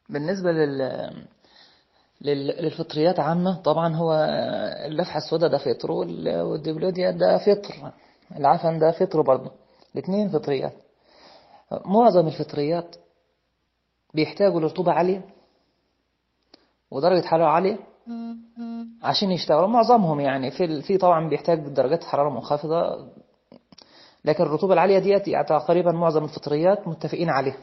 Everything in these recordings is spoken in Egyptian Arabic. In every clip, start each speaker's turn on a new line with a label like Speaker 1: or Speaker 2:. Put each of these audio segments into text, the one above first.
Speaker 1: بالنسبة لل لل- للفطريات عامة طبعا هو اللفحة السوداء ده فطر وال- والدبلوديا ده فطر العفن ده فطر برضه الاثنين فطريات معظم الفطريات بيحتاجوا لرطوبة عالية ودرجة حرارة عالية عشان يشتغلوا معظمهم يعني في ال- في طبعا بيحتاج درجات حرارة منخفضة لكن الرطوبة العالية ديت يعني تقريبا معظم الفطريات متفقين عليها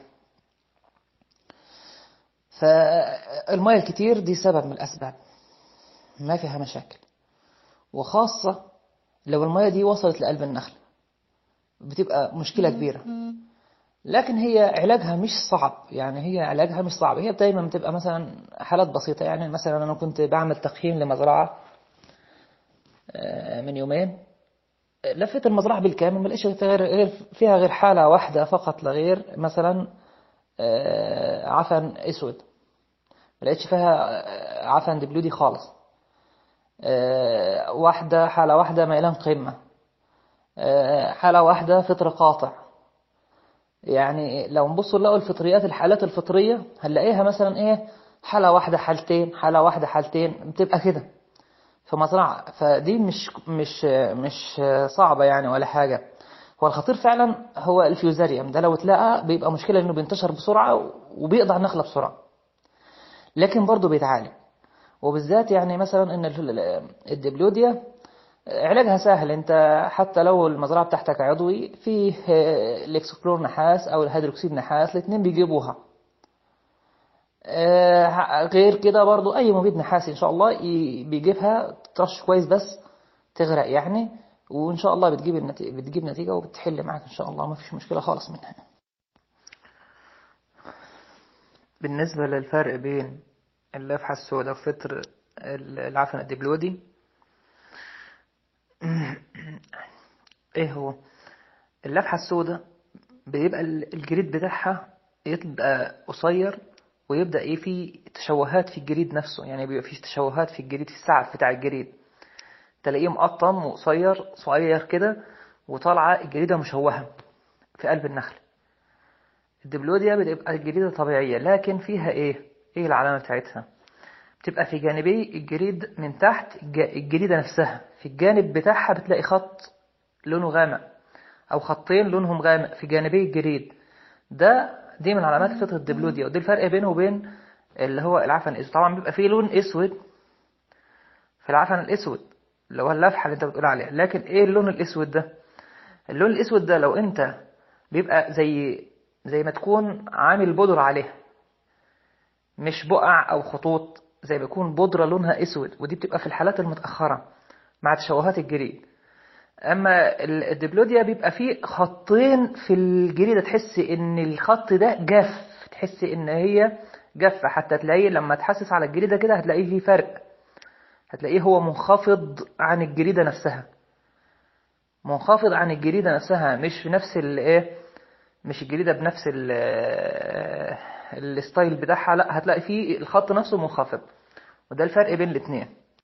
Speaker 1: فالمياه الكتير دي سبب من الأسباب ما فيها مشاكل وخاصة لو المياه دي وصلت لقلب النخل بتبقى مشكلة كبيرة لكن هي علاجها مش صعب يعني هي علاجها مش صعب هي دايما بتبقى مثلا حالات بسيطة يعني مثلا أنا كنت بعمل تقييم لمزرعة آه، من يومين لفيت المزرعة بالكامل ما لقيتش فيها غير غير- فيها غير حالة واحدة فقط لا غير مثلا آه، عفن اسود ما لقيتش فيها آه، عفن دبلودي خالص آه، واحدة حالة واحدة ميلان قمة آه، حالة واحدة فطر قاطع يعني لو نبصوا نلاقوا الفطريات الحالات الفطرية هنلاقيها مثلا ايه حالة واحدة حالتين حالة واحدة حالتين بتبقى كده في مزرعة فدي مش مش مش صعبة يعني ولا حاجة هو الخطير فعلا هو الفيوزاريوم ده لو اتلقى بيبقى مشكلة انه بينتشر بسرعة وبيقضع النخلة بسرعة لكن برضه بيتعالج وبالذات يعني مثلا ان ال- الدبلوديا علاجها سهل انت حتى لو المزرعة بتاعتك عضوي فيه آه، الاكسكلور نحاس او الهيدروكسيد نحاس الاثنين بيجيبوها آه، غير كده برضو اي مبيد نحاسي ان شاء الله ي- بيجيبها ترش كويس بس تغرق يعني وان شاء الله بتجيب النتيجة بتجيب نتيجة وبتحل معاك ان شاء الله ما فيش مشكلة خالص منها بالنسبة للفرق بين اللفحة السوداء وفطر العفن الدبلودي ايه هو اللفحة السوداء بيبقى ال- الجريد بتاعها يبقى قصير ويبدأ ايه في تشوهات في الجريد نفسه يعني بيبقى في تشوهات في الجريد في السعف بتاع الجريد تلاقيه مقطم وقصير صغير كده وطالعة الجريدة مشوهة في قلب النخل الدبلوديا بتبقى الجريدة طبيعية لكن فيها ايه ايه العلامة بتاعتها بتبقى في جانبي الجريد من تحت الج- الجريدة نفسها في الجانب بتاعها بتلاقي خط لونه غامق أو خطين لونهم غامق في جانبي الجريد ده دي من علامات فطر الدبلوديا ودي الفرق بينه وبين اللي هو العفن الأسود طبعا بيبقى فيه لون أسود في العفن الأسود اللي هو اللفحة اللي أنت بتقول عليها لكن إيه اللون الأسود ده اللون الأسود ده لو أنت بيبقى زي زي ما تكون عامل بودرة عليها مش بقع أو خطوط زي ما يكون بودرة لونها أسود ودي بتبقى في الحالات المتأخرة مع تشوهات الجريد أما ال- الدبلوديا بيبقى فيه خطين في الجريدة تحس إن الخط ده جاف تحس إن هي جافة حتى تلاقيه لما تحسس على الجريدة كده هتلاقيه فيه فرق هتلاقيه هو منخفض عن الجريدة نفسها منخفض عن الجريدة نفسها مش في نفس الايه مش الجريدة بنفس ال الستايل بتاعها لا هتلاقي فيه الخط نفسه منخفض وده الفرق بين الاتنين